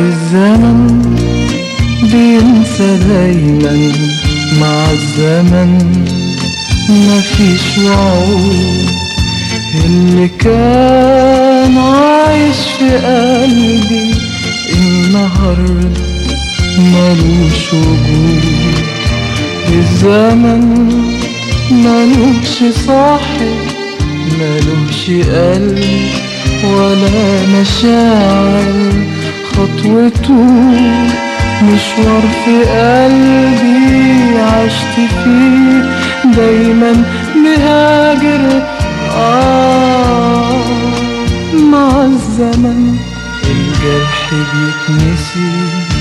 الزمن بينسى دايما مع الزمن مفيش وعود اللي كان عايش في قلبي النهاردة ملوش وجود الزمن ملوش صاحب ملوش قلب ولا مشاعر خطوته مشوار في قلبي عشت فيه دايما مهاجر آه مع الزمن الجرح بيتنسي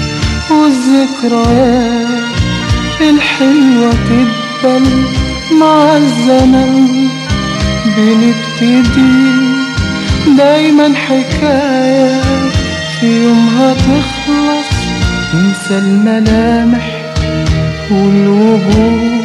والذكريات الحلوة تدبل مع الزمن بنبتدي دايما حكاية في يومها تخلص ننسى الملامح والوجوه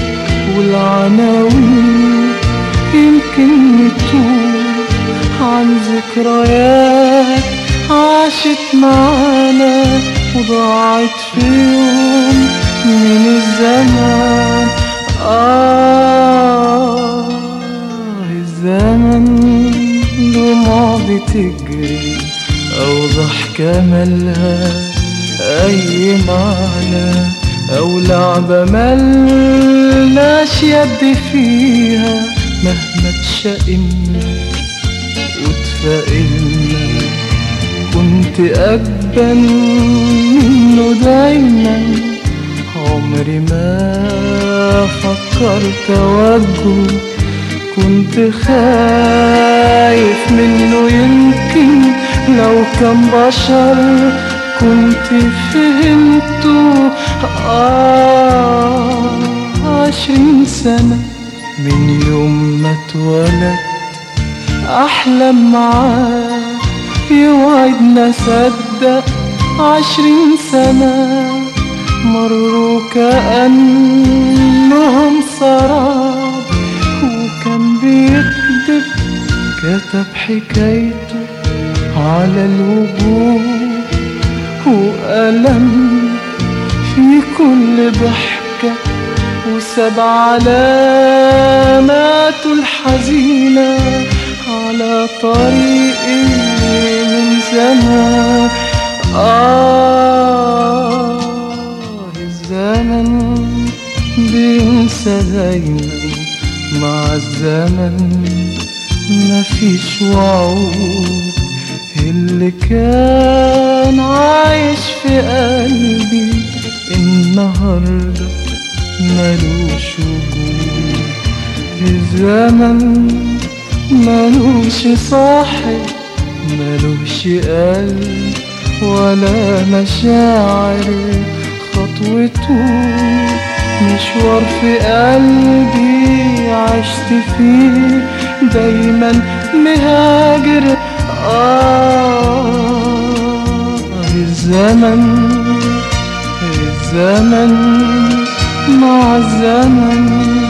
والعناوين يمكن نتوه عن ذكريات عاشت معانا وضاعت في يوم من الزمان آه الزمن دموع بتجري أو ضحكة ملها أي معنى أو لعبة ملناش يد فيها مهما تشقنا وتفائلنا كنت أجبن منه دايما عمري ما فكرت أواجهه كنت خايف منه يمكن لو كان بشر كنت فهمته آه عشرين سنة من يوم ما اتولد أحلم معاه يوعدنا صدق عشرين سنة مروا كأنهم سراب وكان بيكذب كتب حكايته على الوجوه وألم في كل ضحكة وسبع علامات الحزينة على طريقي من زمان آه الزمن بينسى دايما مع الزمن مفيش وعود اللي كان عايش في قلبي النهاردة ملوش وجود الزمن ملوش صاحب ملوش قلب ولا مشاعر خطوته مشوار في قلبي عشت فيه دايما مهاجر آه الزمن الزمن مع الزمن